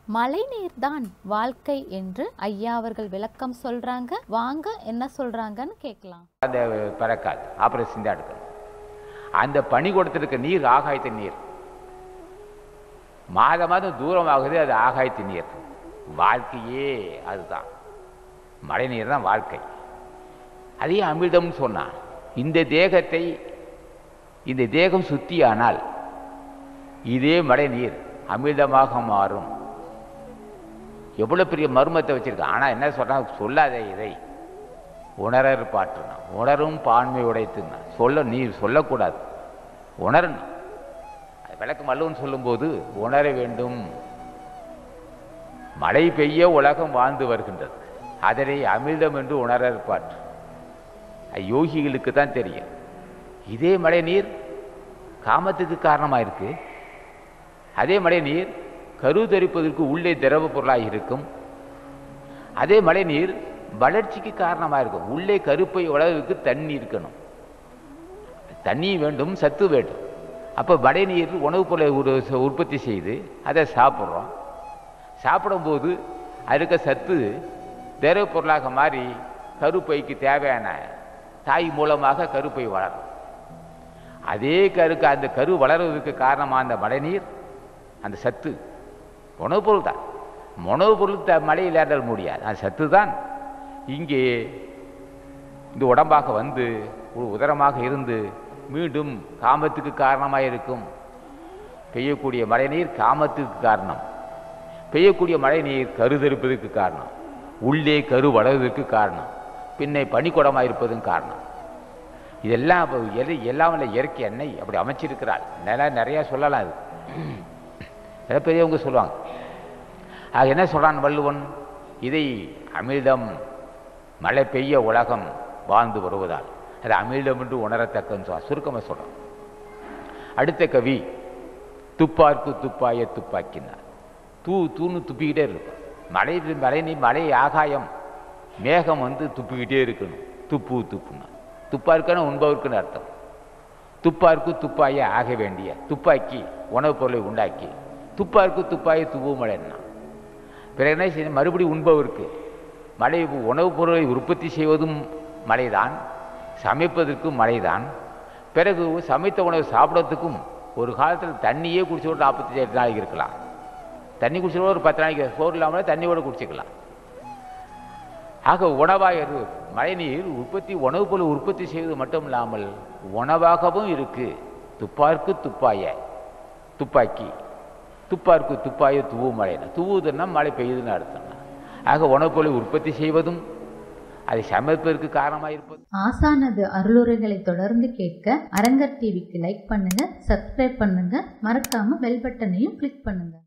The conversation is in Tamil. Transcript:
மழைநீர் தான் வாழ்க்கை என்று ஐயா அவர்கள் விளக்கம் சொல்றாங்க வாங்க என்ன சொல்றாங்கன்னு கேட்கலாம் அந்த பறக்காது அப்புறம் சிந்தா எடுக்கணும் அந்த பனி கொடுத்திருக்க நீர் ஆகாயத்து நீர் மாத மாதம் தூரமாகுது அது ஆகாயத்து நீர் வாழ்க்கையே அதுதான் மழை நீர் தான் வாழ்க்கை அதே அமிர்தம்னு சொன்னான் இந்த தேகத்தை இந்த தேகம் சுத்தியானால் இதே மழை நீர் அமிர்தமாக மாறும் எவ்வளோ பெரிய மர்மத்தை வச்சிருக்கான் ஆனால் என்ன சொல்றான் சொல்லாதே இதை உணரர் பாட்டுனா உணரும் பான்மை உடைத்துனா சொல்ல நீ சொல்லக்கூடாது உணரணும் அது விளக்கம் அல்லவன்னு சொல்லும்போது உணர வேண்டும் மழை பெய்ய உலகம் வாழ்ந்து வருகின்றது அதனை அமிர்தம் என்று உணரர் பாட்டு அது யோகிகளுக்கு தான் தெரியும் இதே மழை நீர் காமத்துக்கு காரணமாக இருக்கு அதே மழை நீர் கரு தரிப்பதற்கு உள்ளே திரவ பொருளாக இருக்கும் அதே மழை நீர் வளர்ச்சிக்கு காரணமாக இருக்கும் உள்ளே கருப்பை வளர்வதற்கு தண்ணி இருக்கணும் தண்ணி வேண்டும் சத்து வேண்டும் அப்போ மழை நீர் உணவுப் பொருளை ஒரு ச- உற்பத்தி செய்து அதை சாப்பிட்றோம் சாப்பிடும்போது அதுக்க சத்து திரவ பொருளாக மாறி கருப்பைக்கு தேவையான தாய் மூலமாக கருப்பை வளரும் அதே கருக்கு அந்த கரு வளர்வதற்கு காரணமாக அந்த மழைநீர் அந்த சத்து உணவுப் பொருள் தான் உணவுப் பொருள் த மழையில் ஏற முடியாது அந்த சத்து தான் இங்கே இந்த உடம்பாக வந்து ஒரு உதரமாக இருந்து மீண்டும் காமத்துக்கு காரணமாக இருக்கும் பெய்யக்கூடிய மழைநீர் காமத்துக்கு காரணம் பெய்யக்கூடிய மழைநீர் கருதரிப்பதற்கு காரணம் உள்ளே கரு வளர்வதற்கு காரணம் பின்னை பனிக்குடமாக இருப்பதும் காரணம் இதெல்லாம் அப்போ எது எல்லாம் வல்ல இயற்கை எண்ணெய் அப்படி அமைச்சிருக்கிறாள் நில நிறையா சொல்லலாம் அது நிறைய பெரியவங்க சொல்லுவாங்க ஆக என்ன சொல்றான் வள்ளுவன் இதை அமிர்தம் மழை பெய்ய உலகம் வாழ்ந்து வருவதால் அது அமிர்தம் என்று உணரத்தக்கன்னு சொல்ல சுருக்கமாக சொல்றான் அடுத்த கவி துப்பார்க்கு துப்பாய துப்பாக்கினார் தூ தூன்னு துப்பிக்கிட்டே இருக்கும் மழை மழை நீ மழை ஆகாயம் மேகம் வந்து துப்பிக்கிட்டே இருக்கணும் துப்பு துப்புனா துப்பாருக்கான உண்பவருக்குன்னு அர்த்தம் துப்பாருக்கு துப்பாய ஆக வேண்டிய துப்பாக்கி உணவுப் பொருளை உண்டாக்கி துப்பாருக்கு துப்பாய துவு மழைன்னா பிறகு என்ன செய்யணும் மறுபடியும் உண்பவருக்கு மழை உணவுப் பொருளை உற்பத்தி செய்வதும் மழைதான் சமைப்பதற்கும் மழைதான் பிறகு சமைத்த உணவு சாப்பிட்றதுக்கும் ஒரு காலத்தில் தண்ணியே குடிச்சு ஒரு நாற்பத்தி எட்டு நாளைக்கு இருக்கலாம் தண்ணி குடிச்சோட ஒரு பத்து நாளைக்கு சோறு இல்லாமல் தண்ணியோட குடிச்சிக்கலாம் ஆக உணவாக இரு மழைநீர் உற்பத்தி உணவுப் பொருள் உற்பத்தி செய்வது மட்டும் இல்லாமல் உணவாகவும் இருக்கு துப்பார்க்கு துப்பாய துப்பாக்கி துப்பார்க்கு துப்பாய துவு மழைனா துவுதுன்னா மழை பெய்யுதுன்னு அர்த்தம் ஆக உணவுப் பொருளை உற்பத்தி செய்வதும் அதை சமைப்பதற்கு காரணமாக இருப்பது ஆசானது அருளுரைகளை தொடர்ந்து கேட்க அரங்கர் டிவிக்கு லைக் பண்ணுங்க சப்ஸ்கிரைப் பண்ணுங்க மறக்காம பெல் பட்டனையும் கிளிக் பண்ணுங்க